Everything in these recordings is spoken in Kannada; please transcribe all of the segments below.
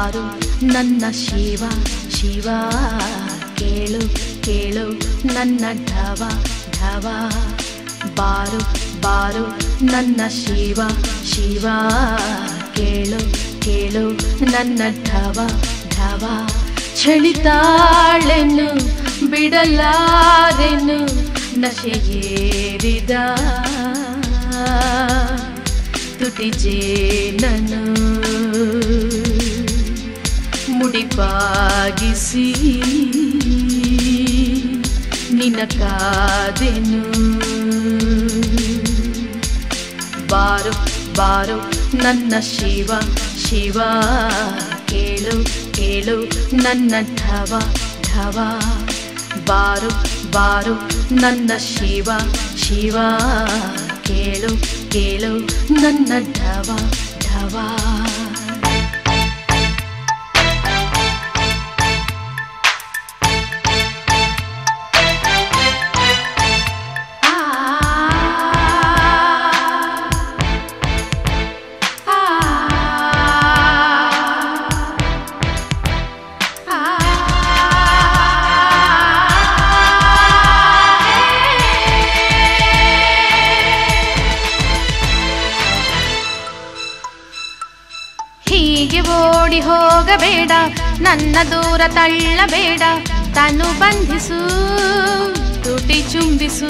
ಬಾರು ನನ್ನ ಶಿವ ಶಿವ ಕೇಳು ಕೇಳು ನನ್ನ ಢವ ಢವ ಬಾರು ಬಾರು ನನ್ನ ಶಿವ ಶಿವ ಕೇಳು ಕೇಳು ನನ್ನ ಢವ ಢವ ಚಳಿತಾಳೆನು ಬಿಡಲಾರೆನು ನಶೆಯೇರಿದ ತುಟಿ ಜೇನನು ಮುಡಿಪಾಗಿಸಿ ನಿನ ಕಾದೆನು ಬಾರು ಬಾರು ನನ್ನ ಶಿವ ಶಿವ ಕೇಳು ಕೇಳು ನನ್ನ ಢವ ಢವ ಬಾರು ಬಾರು ನನ್ನ ಶಿವ ಶಿವ ಕೇಳು ಕೇಳು ನನ್ನ ಢವ ಢವ ಹೀಗೆ ಓಡಿ ಹೋಗಬೇಡ ನನ್ನ ದೂರ ತಳ್ಳಬೇಡ ತನು ಬಂಧಿಸು ತುಟಿ ಚುಂಬಿಸು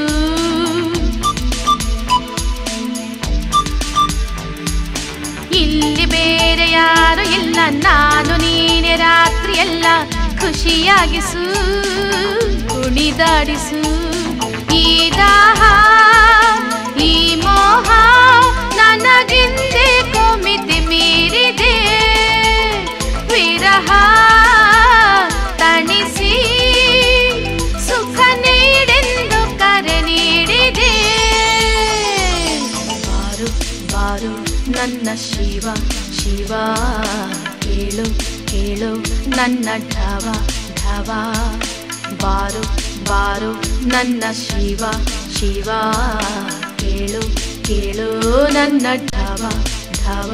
ಇಲ್ಲಿ ಬೇರೆ ಯಾರು ಇಲ್ಲ ನಾನು ನೀನೆ ರಾತ್ರಿಯೆಲ್ಲ ಖುಷಿಯಾಗಿಸು ಕುಣಿದಾಡಿಸು ಈ ದಾಹ ಈ ಮೋಹ ನನಗಿಂದೆ ಕೊಮಿತಿ ಮೀರಿದೆ ವಿರಹ ತಣಿಸಿ ಸುಖ ನೀಡೆಂದು ಕರೆ ನೀಡಿದೆ ಬಾರು ಬಾರು ನನ್ನ ಶಿವ ಶಿವ ಕೇಳು ಕೇಳು ನನ್ನ ಢವ ಢವ ಬಾರು ಬಾರು ನನ್ನ ಶಿವ ಶಿವ ಕೇಳು ಕೇಳು ನನ್ನ ಢವ ಢವ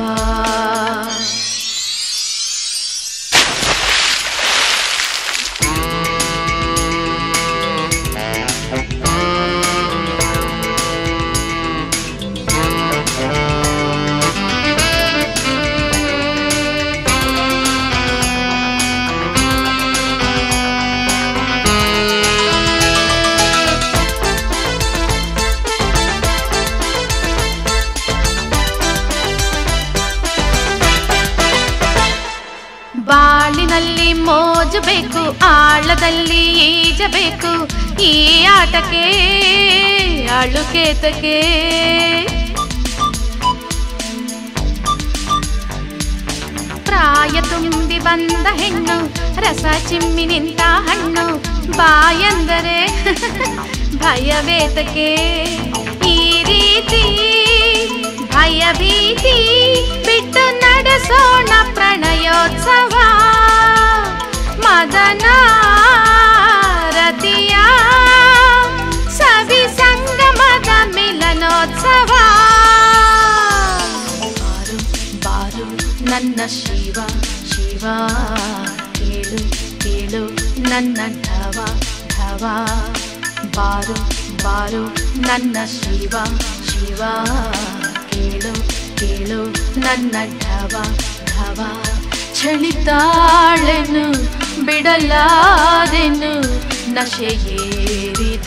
ಬಾಳಿನಲ್ಲಿ ಮೋಜು ಬೇಕು ಆಳದಲ್ಲಿ ಈಜಬೇಕು ಈ ಆಟಕ್ಕೆ ಅಳುಕೇತಕ್ಕೆ ಪ್ರಾಯ ತುಂಬಿ ಬಂದ ಹೆಣ್ಣು ರಸ ಚಿಮ್ಮಿ ನಿಂತ ಹಣ್ಣು ಬಾಯಂದರೆ ಭಯವೇತಕ್ಕೆ ಈ ರೀತಿ ಭಯ ಭೀತಿ ಬಿಟ್ಟು ನಡೆಸೋಣ ಪ್ರಣಯೋತ್ಸವ ಮದನ ರತಿಯ ಸವಿ ಸಂಗಮದ ಮಿಲನೋತ್ಸವ ಬಾರು ಬಾರು ನನ್ನ ಶಿವ ಶಿವ ಕೇಳು ಕೇಳು ನನ್ನ ಢವ ಢವ ಬಾರು ಬಾರು ನನ್ನ ಶಿವ ಶಿವ ಕೇಳು ಕೇಳು ನನ್ನ ಢವ ಢವ ಚಳಿತಾಳೆನು ಬಿಡಲಾದೆನು ನಶೆಯೇರಿದ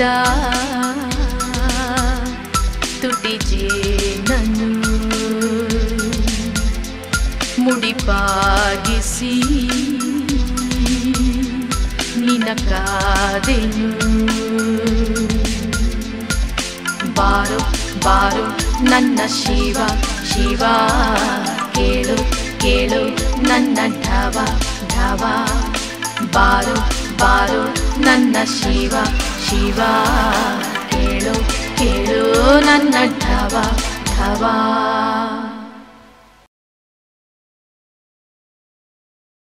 ತುಟಿ ಜೇನನು ಮುಡಿಪಾಗಿಸಿ ನಿನ ಕಾದೆನು ಬಾರು ಬಾರು ನನ್ನ ಶಿವ ಶಿವ ಕೇಳು ಕೇಳು ನನ್ನ ಢವ ಢವ ಬಾರು ಬಾರು ನನ್ನ ಶಿವ ಶಿವ ಕೇಳು ಕೇಳು ನನ್ನ ಢವ ಢವ